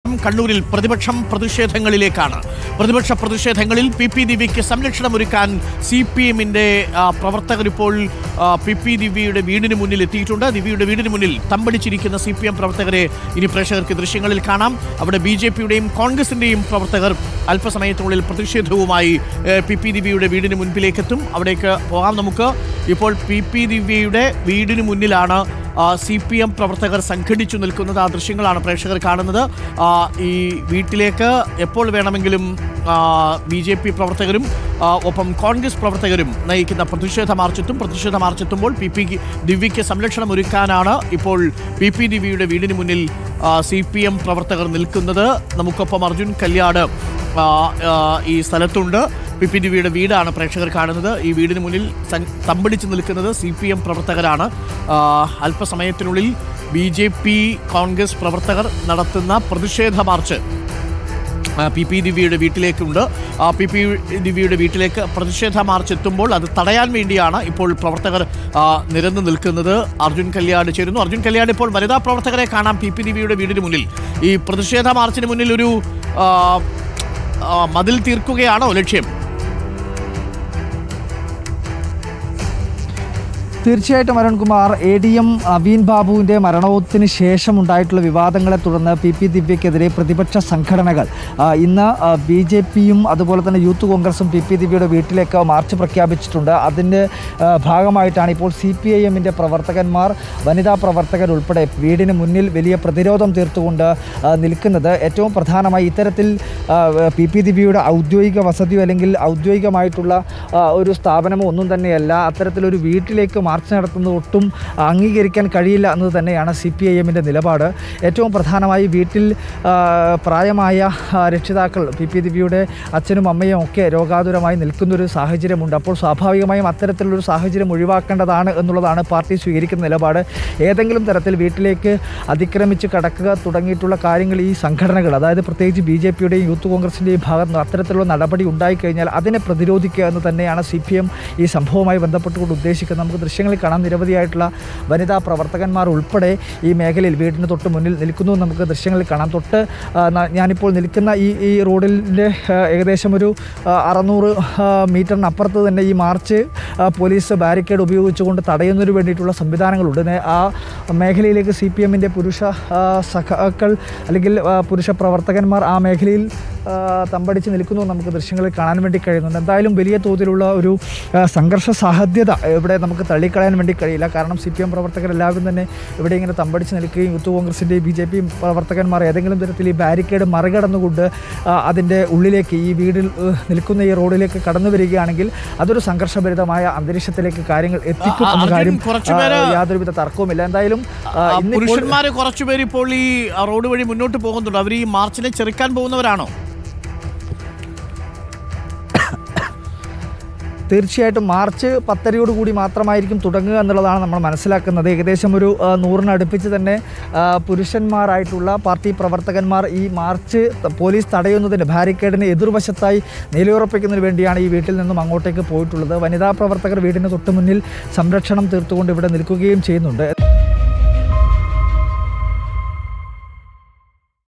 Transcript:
കണ്ണൂരിൽ പ്രതിപക്ഷം പ്രതിഷേധങ്ങളിലേക്കാണ് പ്രതിപക്ഷ പ്രതിഷേധങ്ങളിൽ പി പി ദിവ്യയ്ക്ക് സംരക്ഷണമൊരുക്കാൻ സി പി എമ്മിന്റെ പ്രവർത്തകർ ഇപ്പോൾ ആ, പി പി ദിവ്യയുടെ വീടിന് മുന്നിൽ എത്തിയിട്ടുണ്ട് ദിവ്യയുടെ വീടിന് മുന്നിൽ തമ്പടിച്ചിരിക്കുന്ന സി പി എം പ്രവർത്തകരെ ഇനി പ്രേക്ഷകർക്ക് ദൃശ്യങ്ങളിൽ കാണാം അവിടെ ബി ജെ പിയുടെയും കോൺഗ്രസിന്റെയും പ്രവർത്തകർ അല്പസമയത്തിനുള്ളിൽ പ്രതിഷേധവുമായി ഏ, പി പി ദിവ്യയുടെ വീടിന് മുൻപിലേക്കെത്തും അവിടേക്ക് പോകാം നമുക്ക് ഇപ്പോൾ പി പി ദിവ്യയുടെ വീടിന് മുന്നിലാണ് സി പി എം പ്രവർത്തകർ സംഘടിച്ചു നിൽക്കുന്നത് ആ ദൃശ്യങ്ങളാണ് പ്രേക്ഷകർ കാണുന്നത് ആ, ഈ വീട്ടിലേക്ക് എപ്പോൾ വേണമെങ്കിലും ബി ജെ പി പ്രവർത്തകരും ആ, ഒപ്പം കോൺഗ്രസ് പ്രവർത്തകരും നയിക്കുന്ന പ്രതിഷേധ മാർച്ചെത്തും പ്രതിഷേധ മാർച്ചെത്തുമ്പോൾ പി പി ദിവ്യയ്ക്ക് സംരക്ഷണം ഒരുക്കാനാണ് ഇപ്പോൾ പി പി ദിവ്യയുടെ വീടിന് മുന്നിൽ സി പി എം പ്രവർത്തകർ നിൽക്കുന്നത് നമുക്കൊപ്പം അർജുൻ കല്യാട് ആ, ആ, ഈ സ്ഥലത്തുണ്ട് പി പി ദിവ്യയുടെ വീടാണ് പ്രേക്ഷകർ കാണുന്നത് ഈ വീടിന് മുന്നിൽ സൻ- തമ്പടിച്ച് നിൽക്കുന്നത് സി പി എം പ്രവർത്തകരാണ് ആ, അല്പസമയത്തിനുള്ളിൽ ബി ജെ പി കോൺഗ്രസ് പ്രവർത്തകർ നടത്തുന്ന പ്രതിഷേധ മാർച്ച് ആ, പി പി ദിവ്യയുടെ വീട്ടിലേക്കുണ്ട് ആ പി പി ദിവ്യയുടെ വീട്ടിലേക്ക് പ്രതിഷേധ മാർച്ച് എത്തുമ്പോൾ അത് തടയാൻ വേണ്ടിയാണ് ഇപ്പോൾ പ്രവർത്തകർ ആ, നിരന്നു നിൽക്കുന്നത് അർജുൻ കല്യാട് ചേരുന്നു അർജുൻ കല്യാട് ഇപ്പോൾ വനിതാ പ്രവർത്തകരെ കാണാം പി പി ദിവ്യയുടെ വീടിന് മുന്നിൽ ഈ പ്രതിഷേധ മാർച്ചിന് മുന്നിൽ ഒരു ആ, ആ, മതിൽ തീർക്കുകയാണോ ലക്ഷ്യം തീർച്ചയായിട്ടും അരുൺകുമാർ എ ഡി എം അവീൻ ബാബുവിൻ്റെ മരണത്തിന് ശേഷം ഉണ്ടായിട്ടുള്ള വിവാദങ്ങളെ തുടർന്ന് പി പി ദിവ്യക്കെതിരെ പ്രതിപക്ഷ സംഘടനകൾ ആ, ഇന്ന് ബി ജെ പിയും അതുപോലെ തന്നെ യൂത്ത് കോൺഗ്രസും പി പി ദിവ്യയുടെ വീട്ടിലേക്ക് മാർച്ച് പ്രഖ്യാപിച്ചിട്ടുണ്ട് അതിൻ്റെ ആ, ഭാഗമായിട്ടാണ് ഇപ്പോൾ സി പി ഐ എമ്മിൻ്റെ പ്രവർത്തകന്മാർ വനിതാ പ്രവർത്തകരുൾപ്പെടെ വീടിന് മുന്നിൽ വലിയ പ്രതിരോധം തീർത്തുകൊണ്ട് ആ, നിൽക്കുന്നത് ഏറ്റവും പ്രധാനമായി ഇത്തരത്തിൽ പി പി ദിവ്യയുടെ ഔദ്യോഗിക വസതിയോ അല്ലെങ്കിൽ ഔദ്യോഗികമായിട്ടുള്ള ആ, ഒരു സ്ഥാപനമോ ഒന്നും തന്നെയല്ല അത്തരത്തിലൊരു വീട്ടിലേക്ക് മാർച്ച് നടത്തുന്നത് ഒട്ടും അംഗീകരിക്കാൻ കഴിയില്ല എന്നത് തന്നെയാണ് സി പി ഐ എമ്മിൻ്റെ നിലപാട് ഏറ്റവും പ്രധാനമായി വീട്ടിൽ ആ, പ്രായമായ ആ, രക്ഷിതാക്കൾ പി പി ദിവ്യയുടെ അച്ഛനും അമ്മയും ഒക്കെ രോഗാതുരമായി നിൽക്കുന്നൊരു സാഹചര്യമുണ്ട് അപ്പോൾ സ്വാഭാവികമായും അത്തരത്തിലുള്ളൊരു സാഹചര്യം ഒഴിവാക്കേണ്ടതാണ് എന്നുള്ളതാണ് പാർട്ടി സ്വീകരിക്കുന്ന നിലപാട് ഏതെങ്കിലും തരത്തിൽ വീട്ടിലേക്ക് അതിക്രമിച്ച് കടക്കുക തുടങ്ങിയിട്ടുള്ള കാര്യങ്ങൾ ഈ സംഘടനകൾ അതായത് പ്രത്യേകിച്ച് ബി ജെ പിയുടെയും യൂത്ത് കോൺഗ്രസിൻ്റെയും ഭാഗത്ത് നിന്ന് അത്തരത്തിലുള്ള നടപടി ഉണ്ടായിക്കഴിഞ്ഞാൽ അതിനെ പ്രതിരോധിക്കുക എന്ന് തന്നെയാണ് സി പി എം ഈ സംഭവവുമായി ബന്ധപ്പെട്ടുകൊണ്ട് ഉദ്ദേശിക്കുന്നത് നമുക്ക് ദൃശ്യങ്ങളിൽ കാണാം നിരവധിയായിട്ടുള്ള വനിതാ പ്രവർത്തകന്മാർ ഉൾപ്പെടെ ഈ മേഖലയിൽ വീടിന് തൊട്ട് മുന്നിൽ നിൽക്കുന്നു എന്ന് നമുക്ക് ദൃശ്യങ്ങളിൽ കാണാം തൊട്ട് ആ, ന- ഞാനിപ്പോൾ നിൽക്കുന്ന ഈ ഈ റോഡിൻ്റെ ആ, ഏകദേശം ഒരു ആ, അറുന്നൂറ് ആ, മീറ്ററിനപ്പുറത്ത് തന്നെ ഈ മാർച്ച് ആ, പോലീസ് ബാരിക്കേഡ് ഉപയോഗിച്ചുകൊണ്ട് തടയുന്നതിന് വേണ്ടിയിട്ടുള്ള സംവിധാനങ്ങളുണ്ട് നേ- ആ മേഖലയിലേക്ക് സി പി എമ്മിൻ്റെ പുരുഷ ആ, സഖാക്കൾ അല്ലെങ്കിൽ ആ, പുരുഷ പ്രവർത്തകന്മാർ ആ മേഖലയിൽ ആ, തമ്പടിച്ച് നിൽക്കുന്നു എന്ന് നമുക്ക് ദൃശ്യങ്ങളിൽ കാണാൻ വേണ്ടി കഴിയുന്നുണ്ട് എന്തായാലും വലിയ തോതിലുള്ള ഒരു ആ, സംഘർഷ സാധ്യത ഇവിടെ നമുക്ക് തള്ളിക്കളയാൻ വേണ്ടി കഴിയില്ല കാരണം സി പി എം പ്രവർത്തകരെല്ലാവരും തന്നെ ഇവിടെ ഇങ്ങനെ തമ്പടിച്ച് നിൽക്കുകയും യൂത്ത് കോൺഗ്രസിൻ്റെയും ബി ജെ പി പ്രവർത്തകന്മാർ ഏതെങ്കിലും തരത്തിൽ ഈ ബാരിക്കേഡ് മറികടന്നുകൊണ്ട് ആ, അതിൻ്റെ ഉള്ളിലേക്ക് ഈ വീടിൽ ഏഹ്, നിൽക്കുന്ന ഈ റോഡിലേക്ക് കടന്നു വരികയാണെങ്കിൽ അതൊരു സംഘർഷഭരിതമായ അന്തരീക്ഷത്തിലേക്ക് കാര്യങ്ങൾ എത്തിക്കും ആ, എന്ന അർജുൻ, കാര്യം കുറച്ചുപേര് ആ, യാതൊരുവിധ തർക്കവുമില്ല എന്തായാലും ആ, ആ, ഇന്നിപ്പോൾ- പുരുഷന്മാര് കുറച്ചുപേർ ഇപ്പോൾ ഈ ആ, റോഡ് വഴി മുന്നോട്ട് പോകുന്നുണ്ട് അവർ ഈ മാർച്ചിനെ ചെറുക്കാൻ പോകുന്നവരാണോ തീർച്ചയായിട്ടും മാർച്ച് പത്തരയോട് കൂടി മാത്രമായിരിക്കും തുടങ്ങുക എന്നുള്ളതാണ് നമ്മൾ മനസ്സിലാക്കുന്നത് ഏകദേശം ഒരു ആ, നൂറിനടുപ്പിച്ച് തന്നെ ആ, പുരുഷന്മാരായിട്ടുള്ള പാർട്ടി പ്രവർത്തകന്മാർ ഈ മാർച്ച് ത- പോലീസ് തടയുന്നതിന് ബാരിക്കേഡിന് എതിർവശത്തായി നിലയുറപ്പിക്കുന്നതിന് വേണ്ടിയാണ് ഈ വീട്ടിൽ നിന്നും അങ്ങോട്ടേക്ക് പോയിട്ടുള്ളത് വനിതാ പ്രവർത്തകർ വീടിന് തൊട്ട് മുന്നിൽ സംരക്ഷണം തീർത്തുകൊണ്ട് ഇവിടെ നിൽക്കുകയും ചെയ്യുന്നുണ്ട്